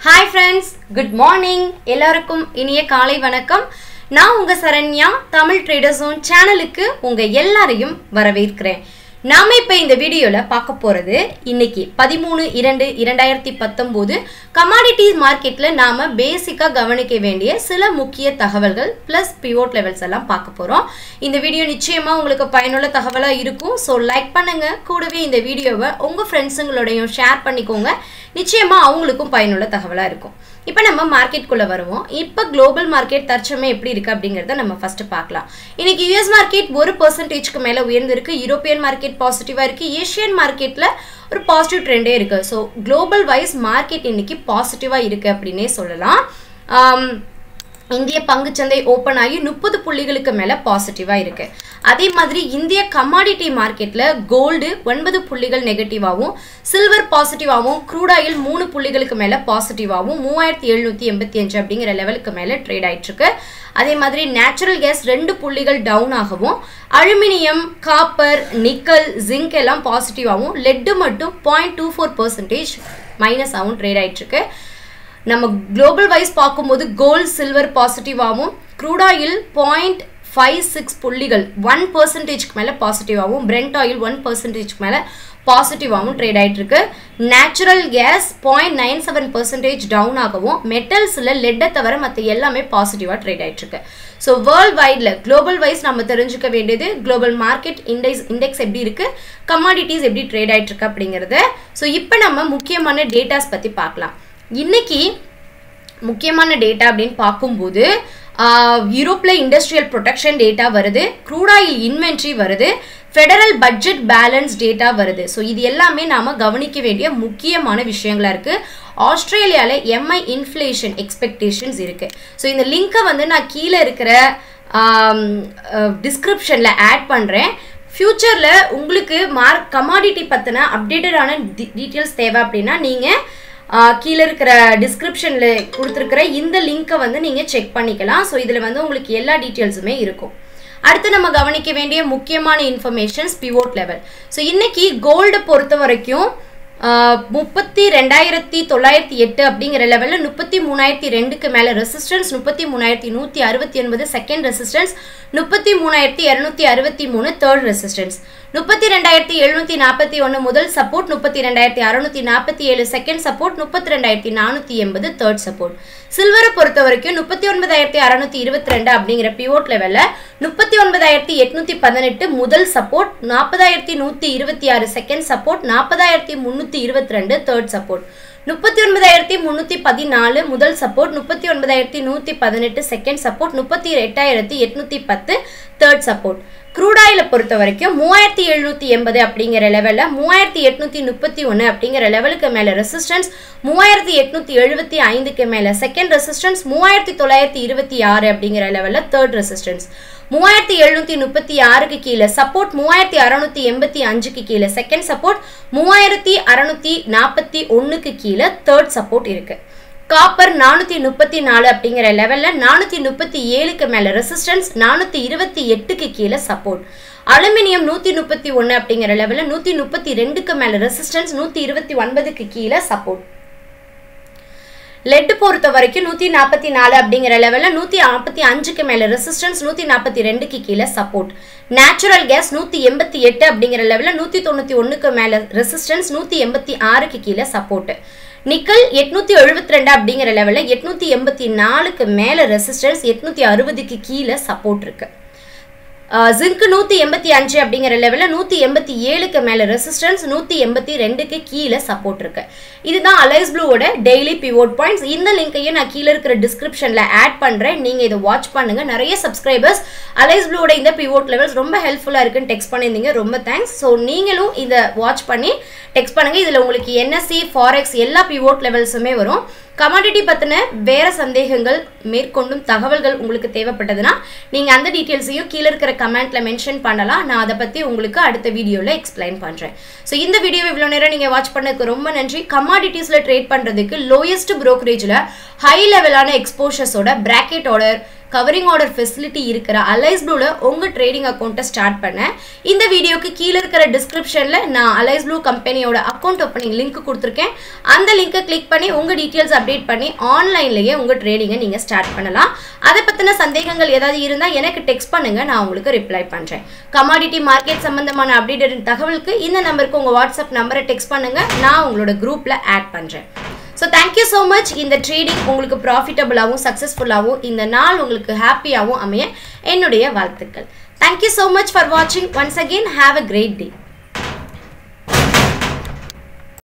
hi friends good morning எல்லாருக்கும் இனிய காலை வணக்கம் நான் உங்க சரண்யா தமிழ் ட்ரேடர் ஜோன் சேனலுக்கு உங்க எல்லாரையும் வரவேற்கிறேன் நாம இப்ப இந்த வீடியோல பார்க்க போறது இன்னைக்கு பதிமூணு இரண்டு இரண்டாயிரத்தி பத்தொன்பது கமாடிட்டிஸ் மார்க்கெட்ல நாம பேசிக்கா கவனிக்க வேண்டிய சில முக்கிய தகவல்கள் பிளஸ் பிவோட் லெவல்ஸ் எல்லாம் பார்க்க போறோம் இந்த வீடியோ நிச்சயமா உங்களுக்கு பயனுள்ள தகவலா இருக்கும் ஸோ லைக் பண்ணுங்க கூடவே இந்த வீடியோவை உங்க ஃப்ரெண்ட்ஸுங்களோடையும் ஷேர் பண்ணிக்கோங்க நிச்சயமா அவங்களுக்கும் பயனுள்ள தகவலா இருக்கும் இப்போ நம்ம மார்க்கெட்குள்ள வருவோம் இப்போ குளோபல் மார்க்கெட் தற்சமே எப்படி இருக்கு அப்படிங்கிறத நம்ம ஃபர்ஸ்ட் பார்க்கலாம் இன்னைக்கு யூஎஸ் மார்க்கெட் ஒரு பர்சன்டேஜ்க்கு மேல உயர்ந்திருக்கு யூரோப்பியன் மார்க்கெட் பாசிட்டிவா இருக்கு ஏஷியன் மார்க்கெட்ல ஒரு பாசிட்டிவ் ட்ரெண்டே இருக்கு ஸோ குளோபல் வைஸ் மார்க்கெட் இன்னைக்கு பாசிட்டிவா இருக்கு அப்படின்னே சொல்லலாம் ஆம், இந்திய பங்குச்சந்தை ஓப்பன் ஆகி முப்பது புள்ளிகளுக்கு மேல பாசிட்டிவா இருக்கு அதே மாதிரி இந்திய கமாடிட்டி மார்க்கெட்ல கோல்டு ஒன்பது புள்ளிகள் நெகட்டிவாகவும் சில்வர் பாசிட்டிவாகவும் க்ரூட் ஆயில் மூணு புள்ளிகளுக்கு மேல பாசிட்டிவாகவும் மூவாயிரத்தி எழுநூத்தி எண்பத்தி அஞ்சு அப்படிங்கிற லெவலுக்கு மேல ட்ரேட் ஆயிட்டு இருக்கு அதே மாதிரி நேச்சுரல் கேஸ் ரெண்டு புள்ளிகள் டவுன் ஆகவும் அலுமினியம் காப்பர் நிக்கல் ஜிங்க் எல்லாம் பாசிட்டிவாகவும் லெட்டு மட்டும் point two four percentage minus ஆகும் ட்ரேட் ஆயிட்டு இருக்கு நம்ம குளோபல் வைஸ் பார்க்கும்போது கோல்ட் சில்வர் பாசிட்டிவாகவும் crude oil point five six புள்ளிகள் ஒன் பர்சன்டேஜ்க்கு மேலே பாசிட்டிவாகவும் பிரெண்ட் ஆயில் ஒன் பர்சன்டேஜ்க்கு மேலே பாசிட்டிவாகவும் ட்ரேட் ஆயிட்டு இருக்கு natural gas point nine seven percentage down ஆகவும் மெட்டல்ஸில் லெட்டை தவிர மற்ற எல்லாமே பாசிட்டிவாக ட்ரேட் ஆயிட்டு இருக்கு ஸோ வேர்ல்ட் வைடில் குளோபல் வைஸ் நம்ம தெரிஞ்சுக்க வேண்டியது குளோபல் மார்க்கெட் இண்டெக்ஸ் இண்டெக்ஸ் எப்படி இருக்கு கமாடிட்டிஸ் எப்படி ட்ரேட் ஆயிட்டு இருக்கு அப்படிங்கிறத ஸோ இப்போ நம்ம முக்கியமான டேட்டாஸ் பற்றி பார்க்கலாம் இன்னைக்கு முக்கியமான டேட்டா அப்படின்னு பார்க்கும்போது யூரோப்பில் இண்டஸ்ட்ரியல் ப்ரொடெக்ஷன் டேட்டா வருது க்ரூட் ஆயில் இன்வென்ட்ரி வருது ஃபெடரல் பட்ஜெட் பேலன்ஸ் டேட்டா வருது ஸோ இது எல்லாமே நாம் கவனிக்க வேண்டிய முக்கியமான விஷயங்களா இருக்குது ஆஸ்திரேலியாவில் எம்ஐ இன்ஃப்ளேஷன் எக்ஸ்பெக்டேஷன்ஸ் இருக்குது ஸோ இந்த லிங்க்கை வந்து நான் கீழே இருக்கிற டிஸ்கிரிப்ஷனில் ஆட் பண்ணுறேன் ஃப்யூச்சரில் உங்களுக்கு மார்க் கமாடிட்டி பற்றின அப்டேட்டடான டீட்டெயில்ஸ் தேவை அப்படின்னா நீங்கள் கீழே இருக்கிற டிஸ்கிரிப்ஷனில் கொடுத்துருக்கிற இந்த லிங்க்கை வந்து நீங்கள் செக் பண்ணிக்கலாம் ஸோ இதில் வந்து உங்களுக்கு எல்லா டீட்டெயில்ஸுமே இருக்கும் அடுத்து நம்ம கவனிக்க வேண்டிய முக்கியமான இன்ஃபர்மேஷன்ஸ் பிவோட் லெவல் ஸோ இன்னைக்கு கோல்டை பொறுத்த வரைக்கும் முப்பத்தி ரெண்டாயிரத்தி தொள்ளாயிரத்தி எட்டு அப்படிங்கிற லெவலில் முப்பத்தி மூணாயிரத்தி ரெண்டுக்கு மேலே ரெசிஸ்டன்ஸ் முப்பத்தி மூணாயிரத்தி நூற்றி அறுபத்தி ஒன்பது செகண்ட் ரெசிஸ்டன்ஸ் முப்பத்தி மூணாயிரத்தி இரநூத்தி அறுபத்தி மூணு தேர்ட் ரெசிஸ்டன்ஸ் முப்பத்தி ரெண்டாயிரத்தி எழுநூத்தி நாற்பத்தி ஒன்று முதல் சப்போர்ட் முப்பத்தி ரெண்டாயிரத்தி அறுநூத்தி நாற்பத்தி ஏழு செகண்ட் சப்போர்ட் முப்பத்தி ரெண்டாயிரத்தி நானூற்றி எண்பது தேர்ட் சப்போர்ட் சில்வரை பொறுத்த வரைக்கும் முப்பத்தி ஒன்பதாயிரத்தி அறுநூத்தி இருபத்தி ரெண்டு அப்படிங்கிற பிவோட் லெவலில் முப்பத்தி ஒன்பதாயிரத்தி எட்நூத்தி பதினெட்டு முதல் சப்போர்ட் நாற்பதாயிரத்தி நூற்றி இருபத்தி ஆறு செகண்ட் சப்போர்ட் நாற்பதாயிரத்தி முந்நூற்றி இருபத்தி ரெண்டு தேர்ட் சப்போர்ட் முப்பத்தி ஒன்பதாயிரத்தி முந்நூற்றி பதினாலு முதல் சப்போர்ட் முப்பத்தி ஒன்பதாயிரத்தி நூற்றி பதினெட்டு செகண்ட் சப்போர்ட் முப்பத்தி எட்டாயிரத்தி எட்நூற்றி பத்து தேர்ட் சப்போர்ட் க்ரூட் ஆயிலை பொறுத்த வரைக்கும் மூவாயிரத்தி எழுநூற்றி எண்பது அப்படிங்கிற லெவலில் மூவாயிரத்தி எட்நூற்றி முப்பத்தி ஒன்று அப்படிங்கிற லெவலுக்கு மேலே ரெசிஸ்டன்ஸ் மூவாயிரத்தி எட்நூற்றி எழுபத்தி ஐந்துக்கு மேலே செகண்ட் ரெசிஸ்டன்ஸ் மூவாயிரத்தி தொள்ளாயிரத்தி இருபத்தி ஆறு அப்படிங்கிற லெவலில் தேர்ட் ரெசிஸ்டன்ஸ் மூவாயிரத்தி எழுநூற்றி முப்பத்தி ஆறுக்கு கீழே சப்போர்ட் மூவாயிரத்தி அறநூற்றி எண்பத்தி அஞ்சுக்கு கீழே செகண்ட் சப்போர்ட் மூவாயிரத்தி அறநூற்றி நாற்பத்தி ஒன்றுக்கு கீழே தேர்ட் சப்போர்ட் இருக்குது காப்பர் நானூற்றி முப்பத்தி நாலு அப்படிங்கிற லெவலில் நானூற்றி முப்பத்தி ஏழுக்கு மேலே ரெசிஸ்டன்ஸ் நானூற்றி இருபத்தி எட்டுக்கு கீழே சப்போர்ட் அலுமினியம் நூற்றி முப்பத்தி ஒன்று அப்படிங்கிற லெவலில் நூற்றி முப்பத்தி ரெண்டுக்கு மேலே ரெசிஸ்டன்ஸ் நூற்றி இருபத்தி ஒன்பதுக்கு கீழே சப்போர்ட் லெட் பொறுத்த வரைக்கும் நூற்றி நாற்பத்தி நாலு அப்படிங்கிற லெவலில் நூற்றி நாற்பத்தி அஞ்சுக்கு மேலே ரெசிஸ்டன்ஸ் நூற்றி நாற்பத்தி ரெண்டுக்கு கீழே சப்போர்ட் நேச்சுரல் கேஸ் நூற்றி எண்பத்தி எட்டு அப்படிங்கிற லெவலில் நூற்றி தொண்ணூற்றி ஒன்றுக்கு மேலே ரெசிஸ்டன்ஸ் நூற்றி எண்பத்தி ஆறுக்கு கீழே சப்போர்ட் நிக்கல் எட்நூத்தி எழுபத்தி ரெண்டு அப்படிங்கிற லெவலில் எட்நூத்தி எண்பத்தி நாலுக்கு மேலே ரெசிஸ்டன்ஸ் எட்நூத்தி அறுபதுக்கு கீழே சப்போர்ட் இருக்கு ஜிங்க் நூற்றி எண்பத்தி அஞ்சு அப்படிங்கிற லெவலில் நூற்றி எண்பத்தி ஏழுக்கு மேலே ரெசிஸ்டன்ஸ் நூற்றி எண்பத்தி ரெண்டுக்கு கீழே சப்போர்ட் இருக்கு இதுதான் அலைஸ் ப்ளூவோட டெய்லி பிவோட் பாயிண்ட்ஸ் இந்த லிங்கையும் நான் கீழே இருக்கிற டிஸ்கிரிப்ஷனில் ஆட் பண்ணுறேன் நீங்கள் இதை வாட்ச் பண்ணுங்க நிறைய சப்ஸ்கிரைபர்ஸ் அலைஸ் ப்ளூவோட இந்த பிவோட் லெவல்ஸ் ரொம்ப ஹெல்ப்ஃபுல்லாக இருக்குன்னு டெக்ஸ்ட் பண்ணியிருந்தீங்க ரொம்ப தேங்க்ஸ் ஸோ நீங்களும் இதை வாட்ச் பண்ணி டெக்ஸ்ட் பண்ணுங்க இதில் உங்களுக்கு என்எஸ்சி ஃபாரெக்ஸ் எல்லா பிவோட் லெவல்ஸுமே வரும் கமாடிட்டி பற்றின வேற சந்தேகங்கள் மேற்கொண்டும் தகவல்கள் உங்களுக்கு தேவைப்பட்டதுன்னா நீங்கள் அந்த டீட்டெயில்ஸையும் கீழே இருக்கிற கமெண்ட்ல மென்ஷன் பண்ணலாம் நான் அதை பற்றி உங்களுக்கு அடுத்த வீடியோவில் எக்ஸ்பிளைன் பண்ணுறேன் ஸோ இந்த வீடியோ இவ்வளோ நேரம் நீங்கள் வாட்ச் பண்ணதுக்கு ரொம்ப நன்றி கமாடிட்டிஸில் ட்ரேட் பண்ணுறதுக்கு லோயஸ்ட் ப்ரோக்கரேஜில் ஹை லெவலான எக்ஸ்போஷர்ஸோட bracket order covering order facility இருக்கிற அலைஸ் ப்ளூவில் உங்கள் ட்ரேடிங் அக்கௌண்ட்டை ஸ்டார்ட் பண்ணேன் இந்த வீடியோக்கு கீழே இருக்கிற டிஸ்கிரிப்ஷனில் நான் அலைஸ் ப்ளூ கம்பெனியோட அக்கௌண்ட் ஓப்பனிங் லிங்க் கொடுத்துருக்கேன் அந்த லிங்கை கிளிக் பண்ணி உங்கள் டீட்டெயில்ஸ் அப்டேட் பண்ணி ஆன்லைன்லேயே உங்கள் ட்ரேடிங்கை நீங்கள் ஸ்டார்ட் பண்ணலாம் அதை பற்றின சந்தேகங்கள் ஏதாவது இருந்தால் எனக்கு டெக்ஸ்ட் பண்ணுங்கள் நான் உங்களுக்கு ரிப்ளை பண்ணுறேன் கமாடிட்டி மார்க்கெட் சம்மந்தமான அப்டேட்டட் தகவலுக்கு இந்த நம்பருக்கு உங்கள் வாட்ஸ்அப் நம்பரை டெக்ஸ்ட் பண்ணுங்கள் நான் உங்களோட குரூப்பில் ஆட் பண்ணுறேன் ஸோ தேங்க்யூ ஸோ மச் இந்த ட்ரேடிங் உங்களுக்கு ப்ராஃபிட்டபுளாகவும் சக்ஸஸ்ஃபுல்லாகவும் இந்த நாள் உங்களுக்கு ஹாப்பியாகவும் அமைய என்னுடைய வாழ்த்துக்கள் தேங்க்யூ ஸோ மச் ஃபார் வாட்சிங் once again have a great day